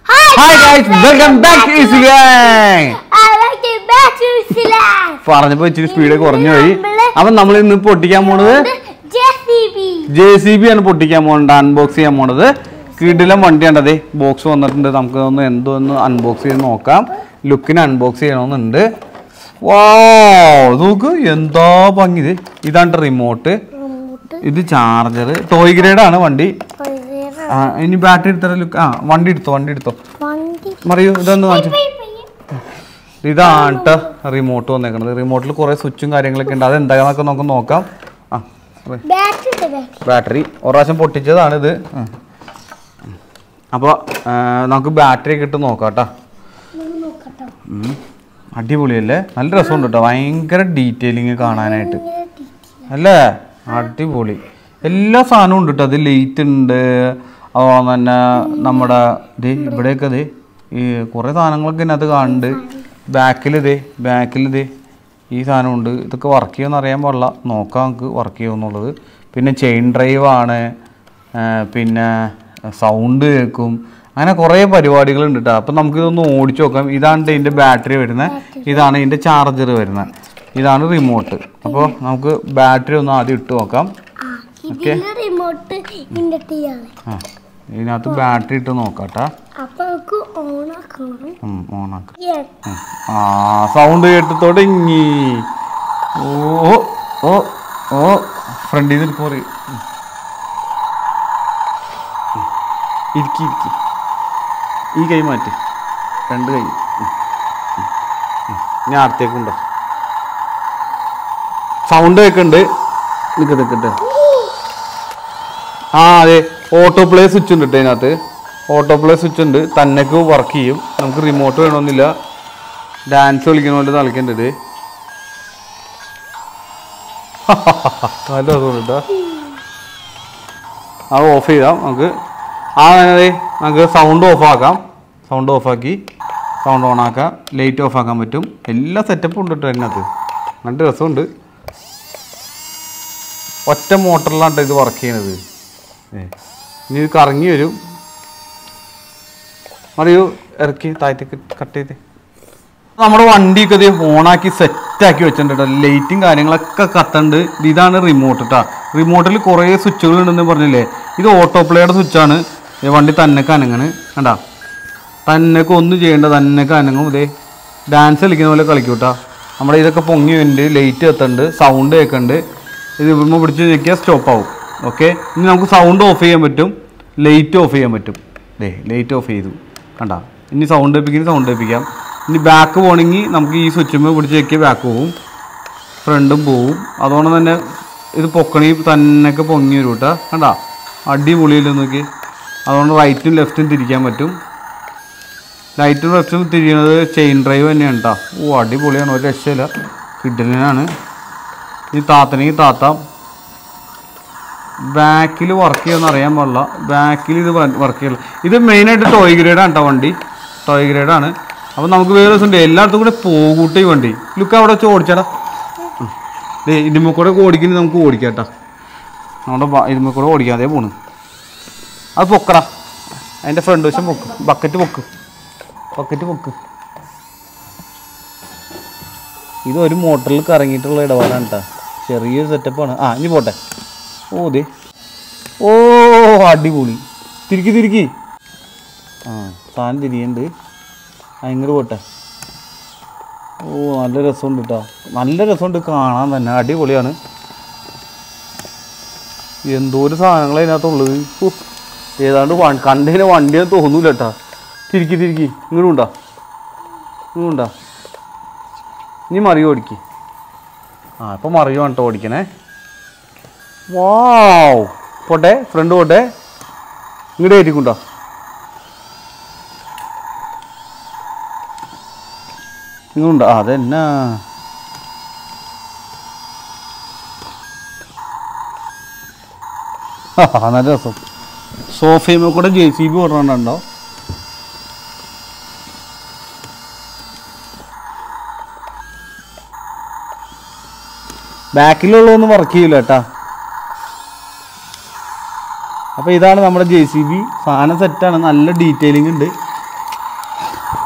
Hi guys welcome back to easy gang I like the better slash. പറഞ്ഞപ്പോ ഇച്ചിരി speed കുറഞ്ഞു പോയി അപ്പൊ നമ്മൾ ഇന്ന് പൊട്ടിക്കാൻ പോണത് JCB. ജെ സി ബി ആണ് പൊട്ടിക്കാൻ പോണത് അൺബോക്സ് ചെയ്യാൻ പോണത് കിടിലം വണ്ടിയാണ്ടത് ബോക്സ് വന്നിട്ടുണ്ട് നമുക്ക് ഒന്ന് എന്തോ ഒന്ന് അൺബോക്സ് ചെയ്ത് നോക്കാം ലുക്കിന് അൺബോക്സ് ചെയ്യണമെന്നുണ്ട് വാ നോക്ക് എന്താ ഭംഗി ഇത് ഇതാണ് റിമോട്ട് ഇത് ചാർജർ ടോയ് ഗ്രേഡ് ആണ് വണ്ടി ആ, ഇനി ബാറ്ററി എടുത്തോ ലുക്ക് ആ വണ്ടി എടുത്തോ വണ്ടി എടുത്തോ വണ്ടി മറിയൂ ഇതൊന്ന് കാണിച്ചു ഇതാണ് ട്ടോ റിമോട്ട് വന്നേക്കണത് റിമോട്ടിൽ കുറേ സ്വിച്ചും കാര്യങ്ങളൊക്കെ ഉണ്ട് അത് എന്താണെന്നൊക്കെ നമുക്ക് നോക്കാം ആ ബാറ്ററി ബാറ്ററി ബാറ്ററി ഒരു പ്രാവശ്യം പൊട്ടിച്ചതാണിത് അപ്പോൾ നമുക്ക് ബാറ്ററി ഒക്കെ ഇട്ട് നോക്കാം കേട്ടോ നോക്കട്ടോ അടിപൊളിയല്ലേ നല്ല രസമുണ്ട് കേട്ടോ ഭയങ്കര ഡീറ്റെയിലിങ് കാണാനായിട്ട് അല്ലേ അടിപൊളി എല്ലാ സാധനവും ഉണ്ട് കേട്ടോ അത് ലൈറ്റ് ഉണ്ട് അതുപോലെ തന്നെ നമ്മുടെ ഇത് ഇവിടെയൊക്കെ ഇത് ഈ കുറേ സാധനങ്ങളൊക്കെ ഇതിനകത്ത് കാണുന്നുണ്ട് ബാക്കിൽ ഇത് ബാക്കിൽ ഇത് ഈ സാധനമുണ്ട് ഇതൊക്കെ വർക്ക് ചെയ്യുമെന്ന് അറിയാൻ പാടില്ല നോക്കാം നമുക്ക് വർക്ക് ചെയ്യുമെന്നുള്ളത് പിന്നെ ചെയിൻ ഡ്രൈവ് ആണ് ആ, പിന്നെ സൗണ്ട് കേൾക്കും അങ്ങനെ കുറേ പരിപാടികളുണ്ട് കേട്ടോ അപ്പം നമുക്കിതൊന്ന് ഓടിച്ചു നോക്കാം ഇതാണ് ഇതിൻ്റെ ബാറ്ററി വരുന്നത് ഇതാണ് ഇതിൻ്റെ ചാർജർ വരുന്നത് ഇതാണ് റിമോട്ട് അപ്പോൾ നമുക്ക് ബാറ്ററി ഒന്ന് ആദ്യം ഇട്ട് നോക്കാം ആ ഇതിന്റെ റിമോട്ട് ഇന്റെ ടീയാണ് ആ ഇതിനകത്ത് ബാറ്ററി ഇട്ട് നോക്കാം കേട്ടോ അപ്പൊ നമുക്ക് ഓൺ ആക്കണം ഓണാക്കാം Yes. ആ സൗണ്ട് കേട്ട് തുടങ്ങി ഓ ഓ ഓ ഫ്രണ്ടിൽ നിന്ന് പോറി ഇരിക്കി ഇരിക്കി ഈ കൈ മാറ്റി രണ്ട് കൈ ഉം. ഉം. ഉം. ഞാൻ അടുത്തേക്കുണ്ടോ സൗണ്ട് കേൾക്കുന്നുണ്ട് നിൽക്ക് നിൽക്കട്ടെ ആ അതെ ഓട്ടോ പ്ലേ സ്വിച്ച് ഉണ്ട് കേട്ടോ ഇതിനകത്ത് ഓട്ടോ പ്ലേ സ്വിച്ച് ഉണ്ട് തന്നേക്ക് വർക്ക് ചെയ്യും നമുക്ക് റിമോട്ട് വേണമെന്നില്ല ഡാൻസ് കളിക്കുന്ന പോലെ കളിക്കേണ്ടത് നല്ല രസമുണ്ട് കേട്ടോ അത് ഓഫ് ചെയ്താം നമുക്ക് ആ അതെ നമുക്ക് സൗണ്ട് ഓഫ് ആക്കാം സൗണ്ട് ഓഫാക്കി സൗണ്ട് ഓൺ ആക്കാം ലൈറ്റ് ഓഫ് ആക്കാൻ പറ്റും എല്ലാ സെറ്റപ്പും ഉണ്ട് കേട്ടോ അതിനകത്ത് നല്ല രസമുണ്ട് ഒറ്റ മോട്ടറിലാണ് ഇത് വർക്ക് ചെയ്യണത് ഏ. ഇനി ഇത് കറങ്ങി വരും അറിയൂ ഇറക്കി താഴത്തേക്ക് കട്ട് ചെയ്ത് നമ്മുടെ വണ്ടിയൊക്കെ ഇത് ഓണാക്കി സെറ്റാക്കി വെച്ചിട്ടുണ്ട് കേട്ടോ ലൈറ്റും കാര്യങ്ങളൊക്കെ കത്തുണ്ട് ഇത് ഇതാണ് റിമോട്ട് കേട്ടോ റിമോട്ടിൽ കുറേ സ്വിച്ചുകൾ ഉണ്ടെന്ന് പറഞ്ഞില്ലേ ഇത് ഓട്ടോ പ്ലേയുടെ സ്വിച്ചാണ് വണ്ടി തന്നെക്ക് അനങ്ങണ് കണ്ടാ തന്നെക്ക് ഒന്നും ചെയ്യേണ്ട തന്നെക്ക് അനങ്ങും ഇതേ ഡാൻസ് കളിക്കുന്ന പോലെ കളിക്കും കേട്ടോ നമ്മുടെ ഇതൊക്കെ പൊങ്ങി വരുന്നുണ്ട് ലൈറ്റ് കത്തുന്നുണ്ട് സൗണ്ട് കേൾക്കുന്നുണ്ട് ഇത് ഇവിടുന്ന് പിടിച്ച് ഞെക്കിയാൽ സ്റ്റോപ്പ് ആവും ഓക്കെ ഇനി നമുക്ക് സൗണ്ട് ഓഫ് ചെയ്യാൻ പറ്റും ലൈറ്റ് ഓഫ് ചെയ്യാൻ പറ്റും ദേ ലൈറ്റ് ഓഫ് ചെയ്തു കണ്ട ഇനി സൗണ്ട് ഏൽപ്പിക്കുന്ന സൗണ്ട് ഏൽപ്പിക്കാം ഇനി ബാക്ക് പോകണമെങ്കിൽ നമുക്ക് ഈ സ്വിച്ചുമ്പോൾ പിടിച്ച് ഞെക്കിയാൽ ബാക്ക് പോവും ഫ്രണ്ടും പോവും അതുകൊണ്ട് തന്നെ ഇത് പൊക്കണി തന്നെയൊക്കെ പൊങ്ങി വരും കേട്ടോ കണ്ട അടിപൊളിയില്ല നോക്കി അതുകൊണ്ട് റൈറ്റും ലെഫ്റ്റും തിരിക്കാൻ പറ്റും ലൈറ്റും ലെഫ്റ്റും തിരിയണത് ചെയിൻ ഡ്രൈവ് തന്നെയാണ് കേട്ടോ ഓ അടിപൊളിയാണ് ഒരു രക്ഷയില്ല കിഡലിനാണ് ഈ താത്തനെങ്കിൽ താത്താം ബാക്കിൽ വർക്ക് ചെയ്യുമെന്ന് അറിയാൻ പാടില്ല ബാക്കിൽ ഇത് വർക്ക് ചെയ്യില്ല ഇത് മെയിനായിട്ട് ടോയ് ഗ്രേഡാണ് കേട്ടോ വണ്ടി ടോയ് ഗ്രേഡാണ് അപ്പോൾ നമുക്ക് വേറെ ദിവസം ഉണ്ട് എല്ലായിടത്തും കൂടെ പോകൂട്ടെ ഈ വണ്ടി ലുക്ക് അവിടെ വെച്ച് ഓടിച്ചാടാ ദേ ഇതിമ്മ കൂടെ ഓടിക്കുന്നത് നമുക്ക് ഓടിക്കാം കേട്ടോ നമ്മുടെ ബ- ഇതിമ്മ കൂടെ ഓടിക്കാതെ പോണ് അത് പൊക്കടാ അതിൻ്റെ ഫ്രണ്ട് വശം പൊക്ക് ബക്കറ്റ് പൊക്ക് ബക്കറ്റ് പൊക്ക് ഇത് ഒരു മോട്ടറിൽ കറങ്ങിയിട്ടുള്ള ഇടപാടാണ് കേട്ടോ ചെറിയൊരു സെറ്റപ്പാണ് ആ ഇനി പോട്ടെ ഓ ദേ ഓ അടിപൊളി തിരിക്കി തിരിക്കി ആ സാധനം തിരിയുണ്ട് ഭയങ്കര പോട്ടെ ഓ നല്ല രസമുണ്ട് കേട്ടോ നല്ല രസമുണ്ട് കാണാൻ തന്നെ അടിപൊളിയാണ് എന്തോരം സാധനങ്ങൾ അതിനകത്തുള്ളത് ഹോ, ഏതാണ്ട് വൺ കണ്ടതിന് വണ്ടിയെന്ന് തോന്നൂല കേട്ടാ തിരിക്കി തിരിക്കി ഇങ്ങോട്ടും ഉണ്ടാ ഇങ്ങോട്ടും ഉണ്ടാ നീ മറിയോ ഓടിക്ക് ആ ഇപ്പം മറിയോ കേട്ടോ ഓടിക്കണേ വാവ് പോട്ടെ ഫ്രണ്ട് പോട്ടെ ഇങ്ങോട്ട് കയറ്റിക്കൊണ്ടോ ഇങ്ങോട്ടുണ്ടോ ആ അതെന്നാ ആ നല്ല രസം സോഫയുമേ കൂടെ ജെ സി ബി ഓർഡറുണ്ടോ ബാക്കിലുള്ളതൊന്നും വർക്ക് ചെയ്യില്ല കേട്ടാ അപ്പോൾ ഇതാണ് നമ്മുടെ ജെ സി ബി സാധനം സെറ്റാണ് നല്ല ഡീറ്റെയിലിംഗ് ഉണ്ട്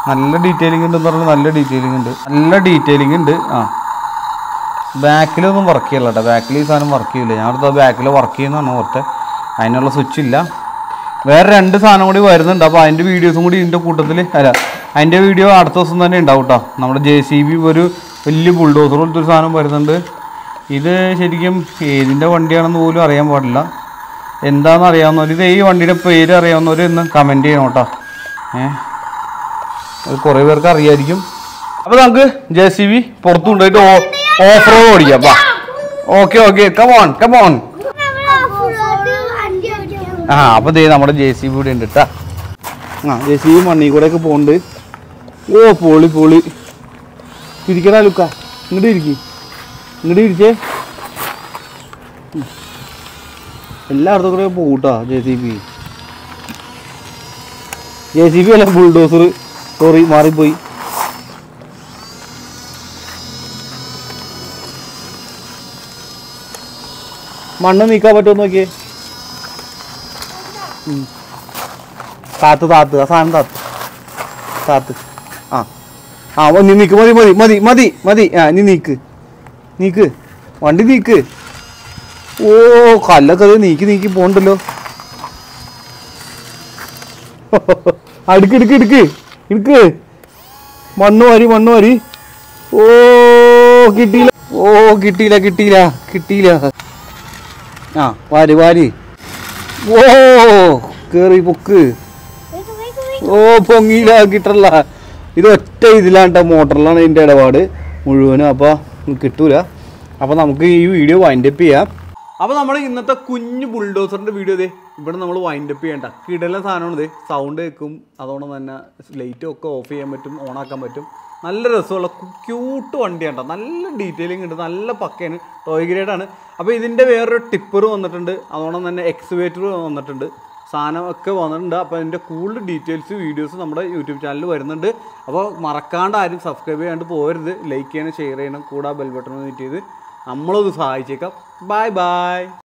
നല്ല ഡീറ്റെയിലിംഗ് ഉണ്ട് എന്ന് പറഞ്ഞാൽ നല്ല ഡീറ്റെയിലിംഗ് ഉണ്ട് നല്ല ഡീറ്റെയിലിംഗ് ഉണ്ട് ആ ബാക്കിലൊന്നും വർക്ക് ചെയ്യല്ല കേട്ടോ ബാക്കിൽ ഈ സാധനം വർക്ക് ചെയ്യില്ല ഞാൻ അടുത്ത ബാക്കിൽ വർക്ക് ചെയ്യുന്നതാണ് ഓർത്തെ അതിനുള്ള സ്വിച്ച് ഇല്ല വേറെ രണ്ട് സാധനം കൂടി വരുന്നുണ്ട് അപ്പോൾ അതിൻ്റെ വീഡിയോസും കൂടി ഇതിൻ്റെ കൂട്ടത്തിൽ അല്ല അതിൻ്റെ വീഡിയോ അടുത്ത ദിവസം തന്നെ ഉണ്ടാവും കേട്ടോ നമ്മുടെ ജെ സി ബി ഒരു വലിയ ബുൾഡോസർ പോലത്തെ ഒരു സാധനം വരുന്നുണ്ട് ഇത് ശരിക്കും ഏതിൻ്റെ വണ്ടിയാണെന്ന് പോലും അറിയാൻ പാടില്ല എന്താണെന്ന് അറിയാവുന്നവർ ഇത് ഈ വണ്ടിയുടെ പേര് അറിയാവുന്നവർ ഒന്ന് കമൻറ്റ് ചെയ്യണം കേട്ടോ ഏഹ് അത് കുറേ പേർക്ക് അറിയായിരിക്കും അപ്പോൾ നമുക്ക് ജെ സി ബി പുറത്തു കൊണ്ടുപോയിട്ട് ഓഫ് റോഡ് ഓടിക്കാം വാ ഓക്കെ ഓക്കെ കമോൺ കമോൺ വണ്ടി ഓടിക്കാൻ ആ അപ്പോൾ ദേ നമ്മുടെ ജെ സി ബി ഇവിടെ ഉണ്ട് കേട്ടാ ആ ജെ സി ബി മണ്ണി കൂടെ ഒക്കെ പോകുന്നുണ്ട് ഓ പൊളി പൊളി ഇരിക്കടാ ലുക്ക ഇങ്ങോട്ട് ഇരിക്കി ഇങ്ങോട്ട് ഇരിച്ചേ ഉം. എല്ലായിടത്തും കൂടെ പോകൂട്ടാ J C B J C B അല്ല ബുൾഡോസർ സോറി മാറിപ്പോയി മണ്ണ് നീക്കാൻ പറ്റുമോ നോക്കിയേ ഉം. താത്ത് താത്ത് ആ സാധനം താത്ത് താത്ത് ആ ആ ഓ, നീ നീക്ക് മതി മതി മതി മതി മതി ആ നീ നീക്ക് നീക്ക് വണ്ടി നീക്ക് ഓ കല്ലൊക്കെ അത് നീക്കി നീക്കി പോണ്ടല്ലോ അടുക്ക് എടുക്ക് എടുക്ക് എടുക്ക് മണ്ണ് വാരി മണ്ണ് വാരി ഓ കിട്ടിയില്ല ഓ കിട്ടിയില്ല കിട്ടിയില്ല കിട്ടിയില്ല ആ വാരി വാരി ഓ കേറി പൊക്ക് ഓ പൊങ്ങിയില്ല കിട്ടല്ല ഇത് ഒറ്റ ഇതിലാണ്ട മോട്ടറിലാണ് ഇതിൻ്റെ ഇടപാട് മുഴുവനും അപ്പോൾ കിട്ടൂല അപ്പോൾ നമുക്ക് ഈ വീഡിയോ വൈൻഡപ്പ് ചെയ്യാം അപ്പോൾ നമ്മൾ ഇന്നത്തെ കുഞ്ഞു ബുൾഡോസറിൻ്റെ വീഡിയോ ഇതേ ഇവിടെ നമ്മൾ വൈൻഡപ്പ് ചെയ്യണ്ട കിടല സാധനമാണ് ഇത് സൗണ്ട് കേൾക്കും അതുകൊണ്ട് തന്നെ ലൈറ്റും ഒക്കെ ഓഫ് ചെയ്യാൻ പറ്റും ഓൺ ആക്കാൻ പറ്റും നല്ല രസമുള്ള ക്യൂട്ട് വണ്ടിയാണ് നല്ല ഡീറ്റെയിലിംഗ് ഉണ്ട് നല്ല പക്കയാണ് ടോയ് ഗ്രേഡാണ് അപ്പോൾ ഇതിൻ്റെ വേറൊരു ടിപ്പർ വന്നിട്ടുണ്ട് അതുകൊണ്ട് തന്നെ എക്സ്വേറ്റർ വന്നിട്ടുണ്ട് സാധനമൊക്കെ വന്നിട്ടുണ്ട് അപ്പോൾ അതിൻ്റെ കൂടുതൽ ഡീറ്റെയിൽസ് വീഡിയോസ് നമ്മുടെ യൂട്യൂബ് ചാനലിൽ വരുന്നുണ്ട് അപ്പോൾ മറക്കാണ്ട് ആരും സബ്സ്ക്രൈബ് ചെയ്യാണ്ട് പോകരുത് ലൈക്ക് ചെയ്യണം ഷെയർ ചെയ്യണം കൂടാ ബെൽ ബട്ടൺ ഹിറ്റ് ചെയ്ത് നമ്മളത് സഹായിച്ചേക്കാം ബൈ ബൈ